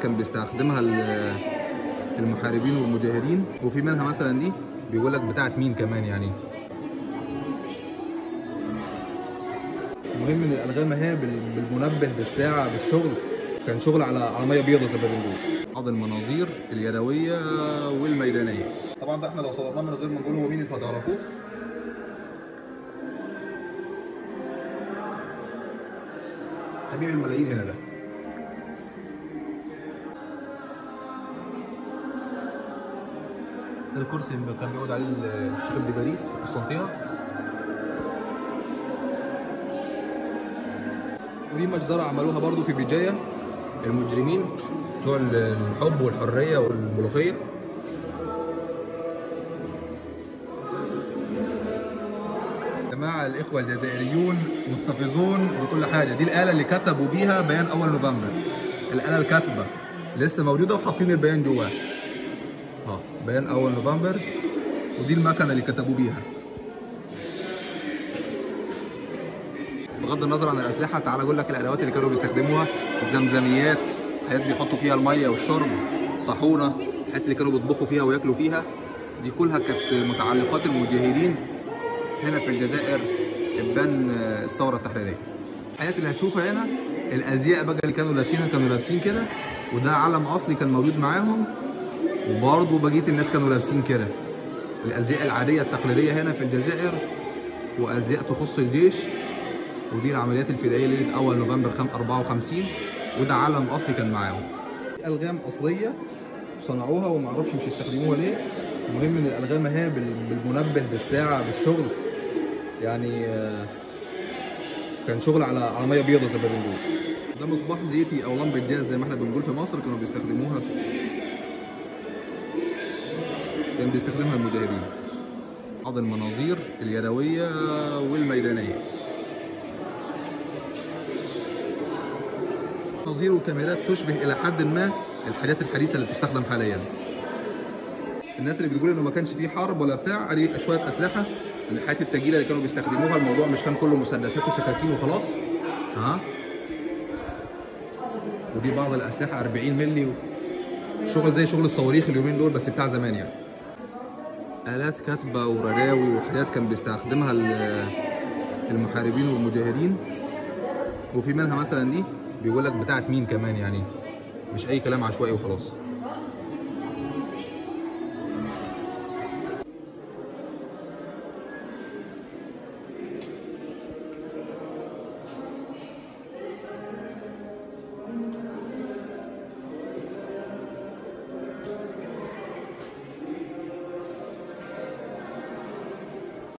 كان بيستخدمها ال- المحاربين والمجاهدين وفي منها مثلا دي بيقول لك بتاعت مين كمان يعني المهم ان الالغام اهي بال- بالمنبه بالساعه بالشغل كان شغل على على ميه بيضاء زي ما بنقول بعض المناظير اليدويه والميدانيه طبعا ده احنا لو صورناه من غير ما نقول هو مين انتوا هتعرفوه حبيب الملايين هنا ده ده الكرسي اللي كان بيقعد عليه الشيخ ابن باريس في قسنطينه ودي مجزرة عملوها برضو في بجاية المجرمين بتوع الحب والحرية والملوخية جماعة الإخوة الجزائريون محتفظون بكل حاجة دي الآلة اللي كتبوا بيها بيان أول نوفمبر الآلة الكاتبة لسه موجودة وحاطين البيان جواها اه بيان أول نوفمبر ودي المكنة اللي كتبوا بيها بغض النظر عن الاسلحه تعال اقول لك الادوات اللي كانوا بيستخدموها الزمزميات حاجات بيحطوا فيها الميه والشرب طاحونه الحاجات اللي كانوا بيطبخوا فيها وياكلوا فيها دي كلها كانت متعلقات المجاهدين هنا في الجزائر ابان الثوره التحريريه الحاجات اللي هتشوفها هنا الازياء بقى اللي كانوا لابسينها كانوا لابسين كده وده علم اصلي كان موجود معاهم وبرضه بقيه الناس كانوا لابسين كده الازياء العاديه التقليديه هنا في الجزائر وازياء تخص الجيش ودي العمليات الفدائيه ليله اول نوفمبر 54 وده علم اصلي كان معاهم الغام اصليه صنعوها وما اعرفش مش يستخدموها ليه المهم ان الالغام اهي بال- بالمنبه بالساعه بالشغل يعني آه، كان شغل على على ميه بيضاء زي ما بنقول ده مصباح زيتي او لمبه جاز زي ما احنا بنقول في مصر كانوا بيستخدموها كان بيستخدمها المجاهدين بعض المناظير اليدويه والميدانيه مناظير وكاميرات تشبه الى حد ما الحاجات الحديثه اللي تستخدم حاليا الناس اللي بتقول انه ما كانش فيه حرب ولا بتاع ادي شويه اسلحه من الحاجات التقيله اللي كانوا بيستخدموها الموضوع مش كان كله مسدسات وسكاكين وخلاص ها ودي بعض الاسلحه 40 مللي شغل زي شغل الصواريخ اليومين دول بس بتاع زمان يعني آلات كاتبة ورداوي وحاجات كان بيستخدمها ال- المحاربين والمجاهدين وفي منها مثلا دي بيقول لك بتاعت مين كمان يعني مش اي كلام عشوائي وخلاص